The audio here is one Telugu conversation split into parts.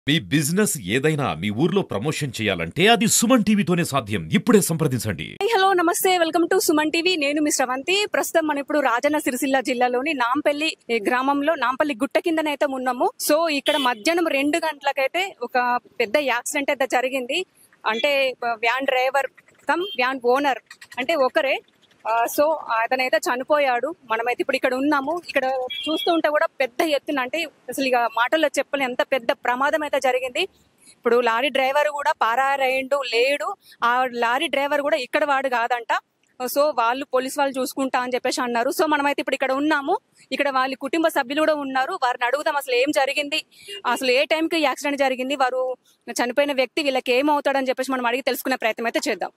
మీ బిజినెస్ ఏదైనా మీ ఊర్లో ప్రమోషన్ చేయాలంటే అది సుమన్ టీవీతోనే సాధ్యం ఇప్పుడే సంప్రదించండి హాయ్ హలో నమస్తే వెల్కమ్ టు సుమన్ టీవీ నేను మీ శ్రవంతి ప్రస్తుతం మనం ఇప్పుడు రాజన్న సిరిసిల్ల జిల్లాలోని నాంపల్లి ఈ గ్రామంలో నాంపల్లి గుట్ట కిందనైతే ఉన్నాము సో ఇక్కడ మధ్యాహ్నం రెండు గంటలకైతే ఒక పెద్ద యాక్సిడెంట్ అయితే జరిగింది అంటే van driver cum van owner అంటే ఒకరే ఆ, సో అతనైతే చనిపోయాడు మనమైతే ఇప్పుడు ఇక్కడ ఉన్నాము ఇక్కడ చూస్తూ ఉంటే కూడా పెద్ద ఎత్తున అంటే అసలు ఇక మాటల్లో చెప్పలేం ఎంత పెద్ద ప్రమాదం అయితే జరిగింది ఇప్పుడు లారీ డ్రైవర్ కూడా పారారైండు లేడు ఆ లారీ డ్రైవర్ కూడా ఇక్కడ వాడు కాదంట సో వాళ్ళు పోలీస్ వాళ్ళు చూసుకుంటా అని చెప్పేసి అన్నారు సో మనమైతే ఇప్పుడు ఇక్కడ ఉన్నాము ఇక్కడ వాళ్ళ కుటుంబ సభ్యులు కూడా ఉన్నారు వారిని అడుగుదాం అసలు ఏం జరిగింది అసలు ఏ టైంకి యాక్సిడెంట్ జరిగింది వారు చనిపోయిన వ్యక్తి వీళ్ళకి ఏమవుతాడని చెప్పేసి మనం అడిగి తెలుసుకునే ప్రయత్నం అయితే చేద్దాం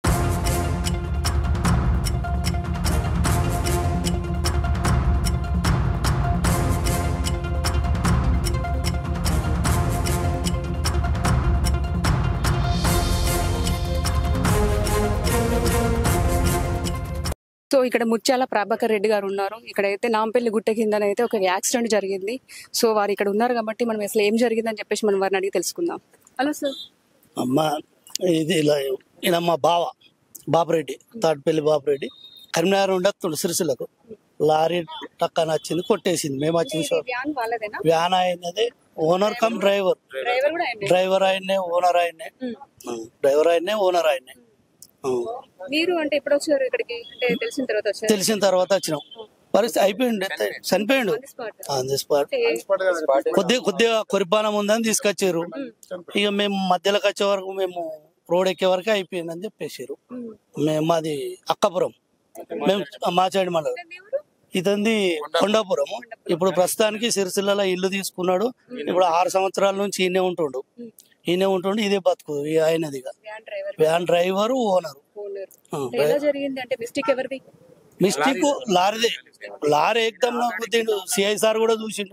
సో ఇక్కడ ముత్యాల ప్రభాకర్ రెడ్డి గారు ఉన్నారు ఇక్కడైతే నాంపల్లి గుట్ట కిందనైతే ఒక యాక్సిడెంట్ జరిగింది సో వారు ఇక్కడ ఉన్నారు కాబట్టి మనం అసలు ఏం జరిగిందని చెప్పేసి మనం వారిని అడిగి తెలుసుకుందాం హలో సార్ అమ్మ ఇది ఇలా ఈయన మా బావ బాపరెడ్డి తాటిపల్లి బాపరెడ్డి కరీంనగర్ ఉండొస్తుండు సిరిసిల్లకు లారీ టక్కన వచ్చింది కొట్టేసింది మేము వచ్చింది షో- వ్యాన్ వాళ్ళదేనా వ్యాన్ అయినది ఓనర్ కమ్ డ్రైవర్ డ్రైవర్ కూడా ఆయనే. డ్రైవర్ ఆయన్నే ఓనర్ ఆయన్నే ఉమ్. డ్రైవర్ ఆయన్నే ఓనర్ ఆయన్నే ఆ. మీరు అంటే ఎప్పుడు వచ్చారు ఇక్కడికి అంటే తెలిసిన తర్వాత వచ్చారు తెలిసిన తర్వాత వచ్చినాం పరిస్థితి అయిపోయిండు చనిపోయిండు ఆన్ ది స్పాట్ కొద్దిగా కొద్దిగా కొరిపానం ఉందని తీసుకొచ్చారు ఇక మేము మధ్యలోకి వచ్చే వరకు మేము రోడ్ ఎక్కే వరకు అయిపోయిందని చెప్పేసారు మేము మాది అక్కపురం మేము మాచాడి మండలం ఇదంది కొండాపురం ఇప్పుడు ప్రస్తుతానికి సిరిసిల్లలో ఇల్లు తీసుకున్నాడు ఇప్పుడు ఆరు సంవత్సరాల నుంచి ఈయనే ఉంటుండు ఈయనే ఉంటుండు ఇదే బతుకు ఈ ఆయనదిగా van driver van driver owner owner ఆ, ఎలా జరిగింది అంటే మిస్టేక్ ఎవరిది మిస్టేక్ లారీదే లారీ ఎగ్దమ్ గుద్దిండు సిఐ సార్ కూడా చూసిండు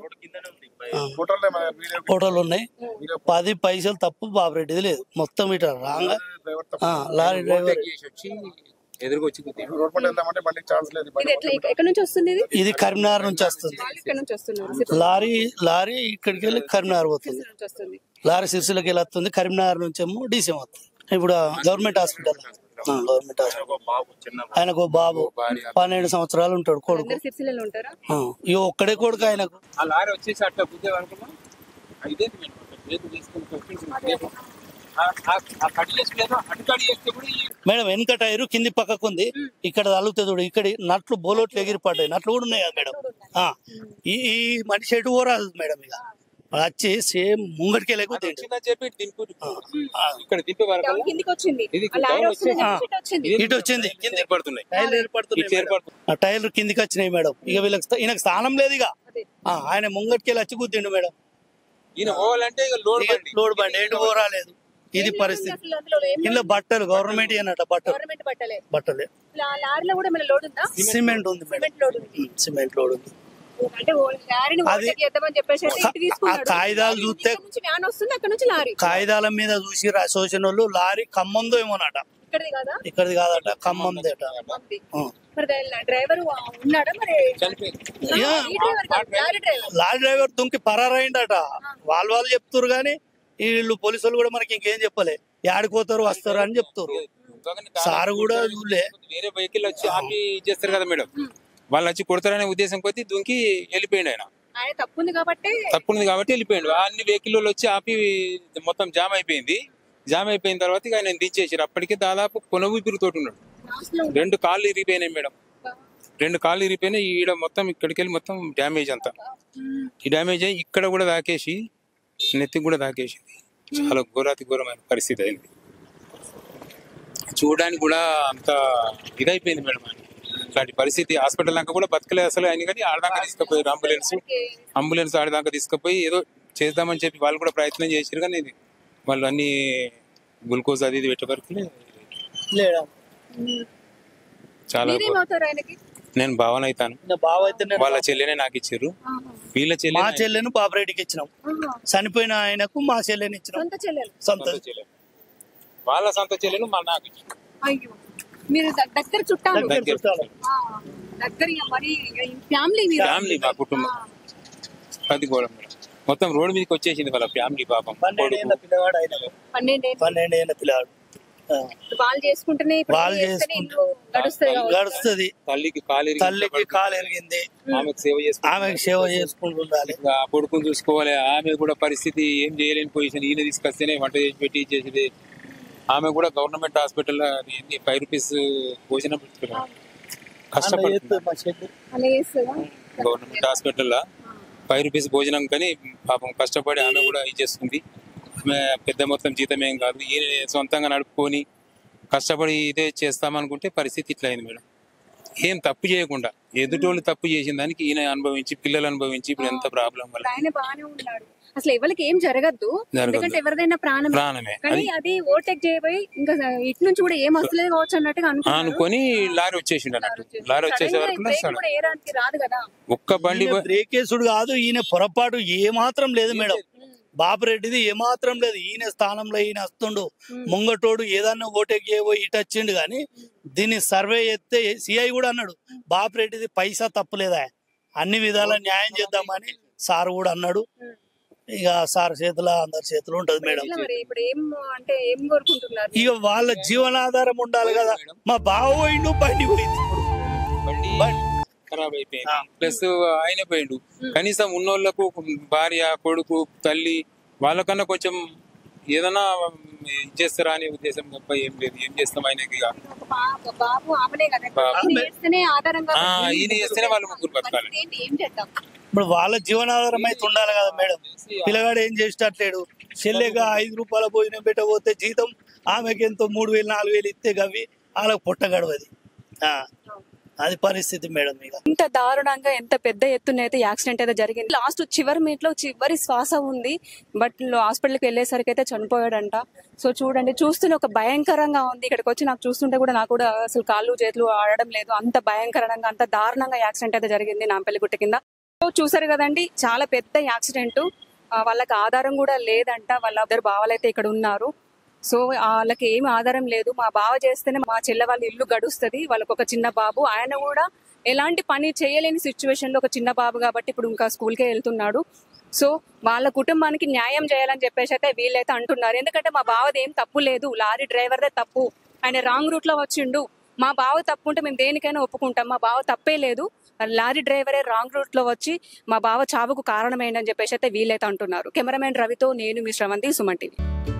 ఆ, ఫోటోలు ఉన్నాయి పది పైసలు తప్పు బాబరెడ్డిది లేదు మొత్తం ఇట రాంగ ఆ, లారీ డ్రైవర్ వచ్చి ఎదురుగా వచ్చి గుద్దిండు. రోడ్ పట్ల వెళ్దామంటే బండికి ఛాన్స్ లేదు ఇది ఎట్లా ఎక్కడి నుంచి వస్తుంది ఇది ఇది కరీంనగర్ నుంచి వస్తుంది ఇక్కడ నుంచి వస్తున్నారు సిరిసిల్ల లారీ లారీ ఇక్కడికి వెళ్ళి కరీంనగర్ పోతుంది నుంచి వస్తుంది లారీ సిరిసిల్లకి వెళ్ళి వస్తుంది కరీంనగర్ నుంచి ఏమో డీసీఎం వస్తుంది ఇప్పుడు గవర్నమెంట్ హాస్పిటల్ గవర్నమెంట్ హాస్పిటల్ ఒక బాబు చిన్న ఆయనకు ఓ బాబు పన్నెండు సంవత్సరాలు ఉంటాడు కొడుకు అందరు సిరిసిల్లలో ఉంటారా ఆ, ఇక ఒక్కడే కొడుకు ఆయనకు ఆ లారీ వచ్చేసి అట్లా గుద్దే అనుకున్నా ఇదేంటి మేము చేతులు తీసుకుని కొట్టించింది రేపు. ఆ- ఆ- ఆ కట్ చేసుకులేదు అటు కట్ చేస్తే కూడా ఈ మేడం వెనక టైరు కింది పక్కకు ఉంది ఇక్కడ తగులుతుంది చూడు ఇక్కడ నట్లు బోలోట్లు ఎగిరిపడ్డాయి నట్లు కూడా ఉన్నాయి కదా మేడం ఆ, ఈ ఈ మనిషి ఎటు పోరాదు మేడం ఇక వచ్చి సేమ్ ముంగడికి లేకపోతే వచ్చిందని చెప్పి దింపు ఇక్కడ దింపే వరకు డౌన్ కిందికి వచ్చింది ఇది ఆ లారీ డౌన్ వస్తుంది ఆ. ఇటు వచ్చింది ఇటు వచ్చింది కింద ఏర్పడుతున్నాయి టైర్లు ఇటు ఏర్పడుతున్నాయి ఏర్పడుతుంది ఆ టైర్లు కిందికి వచ్చినాయి మేడం ఇక వీళ్ళకి స్థా- ఈయనకు స్థానం లేదు ఇక అదే. ఆ, ఆయన ముంగటికి వెళ్ళి వచ్చి గుద్దిండు మేడం ఈయన పోవాలంటే ఇక లోడ్ ఇక బండి లోడ్ బండి ఎటు పోరాలేదు ఇది పరిస్థితి అసలు అందులో ఏం ఇంట్లో బట్టలు గవర్నమెంట్ అన్నట బట్టలు గవర్నమెంట్ పట్టలే బట్టలే లా- లారీలో కూడా మన లోడ్ ఉందా సిమెంట్ ఉంది మేడం సిమెంట్ లోడ్ ఉంది ఉమ్, సిమెంట్ లోడ్ ఉంది అంటే ఓ లారీని అది- ఓవర్టేక్ చేద్దామని చెప్పేసి అయితే ఇటు ఆ తీసుకున్నాడు కాగితాలు చూస్తే ఇక్కడ నుంచి వ్యాన్ వస్తుంది అక్కడ నుంచి లారీ కాగితాల మీద చూసి రాసోసిన వాళ్ళు లారీ ఖమ్మందో ఏమోనట ఇక్కడది కదా ఇక్కడిది కాదట ఖమ్మంది అట ఉంది. ఆ. మరి డ్రైవర్ ఉన్నాడా మరి చనిపోయింది యా, ఈ డ్రైవర్ కాదు, లారీ డ్రైవర్ లారీ డ్రైవర్ దుంకి పరారైందట వాళ్ళు వాళ్ళు చెప్తారు కానీ వీళ్ళు పోలీసులు కూడా మనకి ఇంకేం చెప్పలే యాడిపోతారు వస్తారు అని చెప్తారు సార్ కూడా చూడలే వేరే వెహికల్ వచ్చి ఆపి చేస్తారు కదా మేడం వాళ్ళు వచ్చి కొడతారనే ఉద్దేశం కొద్దీ దుంకి వెళ్ళిపోయిండు ఆయన ఆయన తప్పు ఉంది కాబట్టి తప్పుంది కాబట్టి వెళ్ళిపోయిండు అన్ని వెహికల్ వచ్చి ఆపి మొత్తం జామ్ అయిపోయింది జామ్ అయిపోయిన తర్వాత ఇక ఆయన దించేసారు అప్పటికే దాదాపు కొనవు తోటి ఉన్నాడు లాస్ట్ లో రెండు కాళ్ళు ఇరిగిపోయినాయి మేడం రెండు కాళ్ళు ఇరిగిపోయినాయి ఈడ మొత్తం ఇక్కడికి వెళ్ళి మొత్తం డ్యామేజ్ అంతా ఈ డ్యామేజ్ అయ్యి ఇక్కడ కూడా తాకేసి నెత్తికి కూడా తాకేసింది చాలా ఘోరాతి ఘోరమైన పరిస్థితి అయింది చూడడానికి కూడా అంత ఇదైపోయింది మేడం ఆయన ఇట్లాంటి పరిస్థితి హాస్పిటల్ దాకా కూడా బతకలే అసలు ఆయన కానీ ఆడదాకా తీసుకుపోయారు అంబులెన్స్ అంబులెన్స్ ఆడదాకా తీసుకుపోయి ఏదో చేద్దామని చెప్పి వాళ్ళు కూడా ప్రయత్నం చేశారు కానీ ఇది వాళ్ళు అన్ని గ్లూకోజ్ అది ఇది పెట్టే వరకు లేడా చాలా ఘోరం. మీరేమవుతారు ఆయనకి నేను భావన అవుతాను నా బావ అయితే నేను వాళ్ళ చెల్లెనే నాకు ఇచ్చారు ఆహా. వీళ్ళ చెల్లె మా చెల్లెను బాబరెడ్డికి ఇచ్చినాం ఆహా. చనిపోయిన ఆయనకు మా చెల్లెని ఇచ్చినాం సొంత చెల్లెలు సొంత సొంత చెల్లె వాళ్ళ సొంత చెల్లెను మా నాకు ఇచ్చారు అయ్యో మీరు ద- దగ్గర చుట్టాలు దగ్గర దగ్గర చుట్టాలు. ఆ, దగ్గర ఇక మరి ఫ్యామిలీ మీరు ఫ్యామిలీ మా కుటుంబం అది కూడా మేడం మొత్తం రోడ్ మీదకి వచ్చేసింది వాళ్ళ ఫ్యామిలీ పాపం పన్నెండేళ్ళ కొడుకు. పిల్లవాడు ఆయన పన్నెండేళ్ళు పన్నెండేళ్ళ పిల్లవాడు ఆ. వాళ్ళు చేసుకుంటేనే ఇప్పుడు వాళ్ళు చేస్తేనే చేసుకుంటారు. ఇల్లు గడుస్తుంది కావచ్చు. గడుస్తుంది తల్లికి కాలు ఇరిగి తల్లికి పడుకుంది. కాలు ఎరిగింది ఆమెకు సేవ చేసుకుంటుంది. ఆమెకు సేవ చేసుకుంటూ ఉండాలి ఇంకా ఆ కొడుకుని చూసుకోవాలి ఆమె కూడా పరిస్థితి ఏం చేయలేని పొజిషన్ ఈయన తీసుకొస్తేనే వంట చేసి పెట్టి చేసేది ఆమె కూడా గవర్నమెంట్ హాస్పిటల్లో ఏంది ఫైవ్ రూపీస్ భోజనం పెట్టుకున్నాం కష్టపడుతుంది మా చెల్లి అలా చేస్తుందా గవర్నమెంట్ హాస్పిటల్లో ఫైవ్ రూపీస్ భోజనం కానీ పాపం కష్టపడి ఆమె కూడా ఇచ్చేస్తుంది ఆమె పెద్ద మొత్తం జీతం ఏం కాదు ఈయన సొంతంగా నడుపుకొని కష్టపడి ఇదే చేస్తామనుకుంటే పరిస్థితి ఇట్లా అయింది మేడం ఏం తప్పు చేయకుండా ఎదుటోళ్ళు తప్పు చేసిన దానికి ఈయన అనుభవించి పిల్లలు అనుభవించి ఇప్పుడు ఎంత ప్రాబ్లం వల్ల ఆయన బాగానే ఉన్నాడు అసలు ఎవరికి ఏం జరగద్దు జరగద్దు. ఎందుకంటే ఎవరిదైనా ప్రాణం ప్రాణమే కానీ అది అది ఓవర్టేక్ చేయబోయి ఇంకా ఇటు నుంచి కూడా ఏం వస్తలేదు కావచ్చు అన్నట్టుగా అనుకున్నాడు అనుకొని లారీ వచ్చేసిండు అన్నట్టు లారీ వచ్చేసే సడన్గా వరకు బ్రేక్ సడన్ కూడా ఏరానికి రాదు కదా ఒక్క బండి ఈయన బ్రేకేసుడు కాదు ఈయన పొరపాటు ఏ మాత్రం లేదు మేడం బాపురెడ్డిది ఏ మాత్రం లేదు ఈయన స్థానంలో ఈయన వస్తుండు ముంగటోడు ఏదన్నా ఓటేకి చేయబోయి ఇటు వచ్చిండు కానీ దీన్ని సర్వే చేస్తే సిఐ కూడా అన్నాడు బాపురెడ్డిది పైసా తప్పులేదా అన్ని విధాల న్యాయం చేద్దామని సార్ కూడా అన్నాడు ఇక సార్ చేతిలో అందరి చేతిలో ఉంటది మేడం ఇట్లా మరి ఇప్పుడు ఏం అంటే ఏం కోరుకుంటున్నారు ఇక వాళ్ళ జీవనాధారం ఉండాలి కదా మా బావ పోయిండు బండి పోయింది ఇప్పుడు బండి బండి. ఖరాబ్ అయిపోయింది ప్లస్ ఆయన పోయిండు కనీసం ఉన్నోళ్ళకు భార్య కొడుకు తల్లి వాళ్ళకన్నా కొంచెం ఏదైనా ఇది చేస్తారా అనే ఉద్దేశం తప్ప ఏం లేదు ఏం చేస్తాం ఆయనకి ఇక. ఒక బా- ఒక బాబు ఆమెనే కదా బాబు. ఈయన చేస్తేనే ఆధారంగా ఆ, ఈయన చేస్తేనే వాళ్ళు ముగ్గురు బతకాలి పరిస్థితి ఏంటి? ఏం చేద్దాం ఇప్పుడు వాళ్ళ జీవనాధారం అయితే ఉండాలి కదా మేడం పిల్లగాడు ఏం చేసేటట్లేడు చెల్లెగా ఐదు రూపాయల భోజనం పెట్టబోతే జీతం ఆమెకి ఎంతో మూడు వేలు నాలుగు వేలు ఇస్తే గవి వాళ్ళకి పుట్ట గడవది ఆ, అది పరిస్థితి మేడం ఇక ఇంత దారుణంగా ఎంత పెద్ద ఎత్తున అయితే యాక్సిడెంట్ అయితే జరిగింది లాస్ట్ చివరి మీట్ లో చివరి శ్వాస ఉంది బట్ హాస్పిటల్కి వెళ్ళేసరికి అయితే చనిపోయాడంట సో చూడండి చూస్తూనే ఒక భయంకరంగా ఉంది ఇక్కడికి వచ్చి నాకు చూస్తుంటే కూడా నాకు కూడా అసలు కాళ్ళు చేతులు ఆడడం లేదు అంత భయంకరంగా అంత దారుణంగా యాక్సిడెంట్ అయితే జరిగింది నాంపల్లి గుట్ట కింద సో చూసారు కదండి చాలా పెద్ద యాక్సిడెంట్ వాళ్ళకి ఆధారం కూడా లేదంట వాళ్ళ ఇద్దరు బావలైతే ఇక్కడ ఉన్నారు సో వాళ్ళకి ఏమి ఆధారం లేదు మా బావ చేస్తేనే మా చెల్లె వాళ్ళ ఇల్లు గడుస్తుంది వాళ్ళకి ఒక చిన్న బాబు ఆయన కూడా ఎలాంటి పని చేయలేని సిచ్యువేషన్ లో ఒక చిన్న బాబు కాబట్టి ఇప్పుడు ఇంకా స్కూల్కే వెళ్తున్నాడు సో వాళ్ళ కుటుంబానికి న్యాయం చేయాలని చెప్పేసి అయితే వీళ్ళైతే అంటున్నారు ఎందుకంటే మా బావది ఏం తప్పు లేదు లారీ డ్రైవర్దే తప్పు ఆయన రాంగ్ రూట్ లో వచ్చిండు మా బావ తప్పు ఉంటే మేము దేనికైనా ఒప్పుకుంటాం మా బావ తప్పే లేదు లారీ డ్రైవరే రాంగ్ రూట్ లో వచ్చి మా బావ చావుకు కారణమైందని చెప్పేసి అయితే వీళ్ళైతే అంటున్నారు కెమెరామెన్ రవితో నేను మీ శ్రవంతి సుమన్ టీవీ